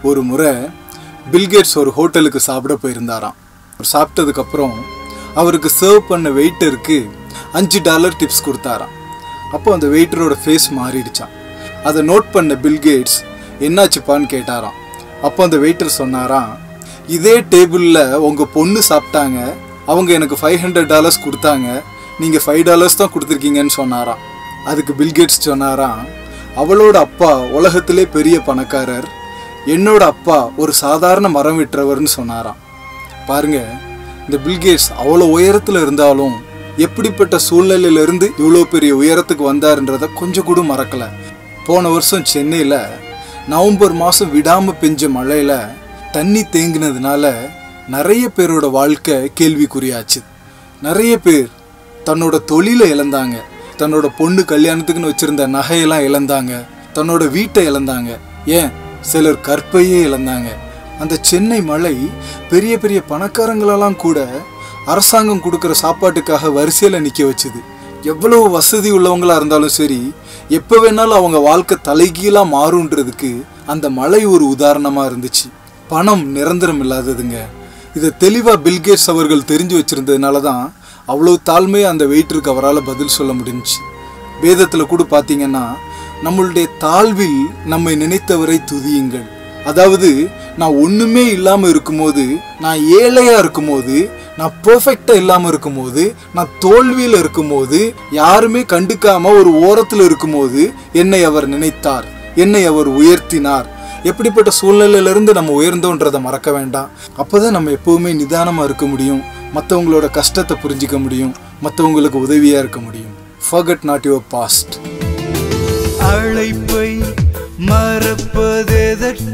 ஒரு முறை பில்கேட்ஸ் ஒரு ஹோட்டலுக்கு சாப்பிட போயிருந்தாராம் அவர் சாப்பிட்டதுக்கப்புறம் அவருக்கு சர்வ் பண்ண வெயிட்டருக்கு அஞ்சு டாலர் டிப்ஸ் கொடுத்தாராம் அப்போ அந்த வெயிட்டரோட ஃபேஸ் மாறிடுச்சான் அதை நோட் பண்ண பில்கேட்ஸ் என்னாச்சுப்பான்னு கேட்டாராம் அப்போ அந்த வெயிட்டர் சொன்னாராம் இதே டேபிளில் உங்கள் பொண்ணு சாப்பிட்டாங்க அவங்க எனக்கு ஃபைவ் ஹண்ட்ரட் டாலர்ஸ் கொடுத்தாங்க நீங்கள் ஃபைவ் டாலர்ஸ் தான் கொடுத்துருக்கீங்கன்னு சொன்னாராம் அதுக்கு பில்கேட்ஸ் சொன்னாராம் அவளோட அப்பா உலகத்திலே பெரிய பணக்காரர் என்னோட அப்பா ஒரு சாதாரண மரம் வெட்டுறவர்னு சொன்னாராம் பாருங்க இந்த பில்கேட்ஸ் அவ்வளோ உயரத்தில் இருந்தாலும் எப்படிப்பட்ட சூழ்நிலையிலிருந்து இவ்வளோ பெரிய உயரத்துக்கு வந்தாருன்றத கொஞ்சம் கூட மறக்கல போன வருஷம் சென்னையில் நவம்பர் மாதம் விடாமல் பெஞ்ச மழையில் தண்ணி தேங்கினதுனால நிறைய பேரோட வாழ்க்கை கேள்விக்குறியாச்சு நிறைய பேர் தன்னோட தொழிலை இழந்தாங்க தன்னோட பொண்ணு கல்யாணத்துக்குன்னு வச்சிருந்த நகையெல்லாம் இழந்தாங்க தன்னோட வீட்டை இழந்தாங்க ஏன் சிலர் கற்பையே இழந்தாங்க அந்த சென்னை மழை பெரிய பெரிய பணக்காரங்களெல்லாம் கூட அரசாங்கம் கொடுக்குற சாப்பாட்டுக்காக வரிசையில் நிற்க வச்சுது எவ்வளவு வசதி உள்ளவங்களா இருந்தாலும் சரி எப்போ வேணாலும் அவங்க வாழ்க்கை தலைகீழாக மாறுன்றதுக்கு அந்த மழை ஒரு உதாரணமாக இருந்துச்சு பணம் நிரந்தரம் இல்லாததுங்க இதை தெளிவாக பில்கேட்ஸ் அவர்கள் தெரிஞ்சு வச்சிருந்ததுனால தான் அவ்வளோ தாழ்மையாக அந்த வெயிட்டருக்கு அவரால் பதில் சொல்ல முடிஞ்சுச்சு வேதத்தில் கூட பார்த்தீங்கன்னா நம்மளுடைய தாழ்வில் நம்மை நினைத்தவரை துதியுங்கள் அதாவது நான் ஒன்றுமே இல்லாமல் இருக்கும்போது நான் ஏழையாக இருக்கும்போது நான் பெர்ஃபெக்டாக இல்லாமல் இருக்கும்போது நான் தோல்வியில் இருக்கும்போது யாருமே கண்டுக்காம ஒரு ஓரத்தில் இருக்கும்போது என்னை அவர் நினைத்தார் என்னை அவர் உயர்த்தினார் எப்படிப்பட்ட சூழ்நிலையிலிருந்து நம்ம உயர்ந்தோன்றதை மறக்க வேண்டாம் அப்போதான் நம்ம எப்பவுமே நிதானமாக இருக்க முடியும் மற்றவங்களோட கஷ்டத்தை புரிஞ்சிக்க முடியும் மற்றவங்களுக்கு உதவியாக இருக்க முடியும் ஃபர்கட் நாட் யுவர் பாஸ்ட் அழைப்பை மறப்பதெதற்கு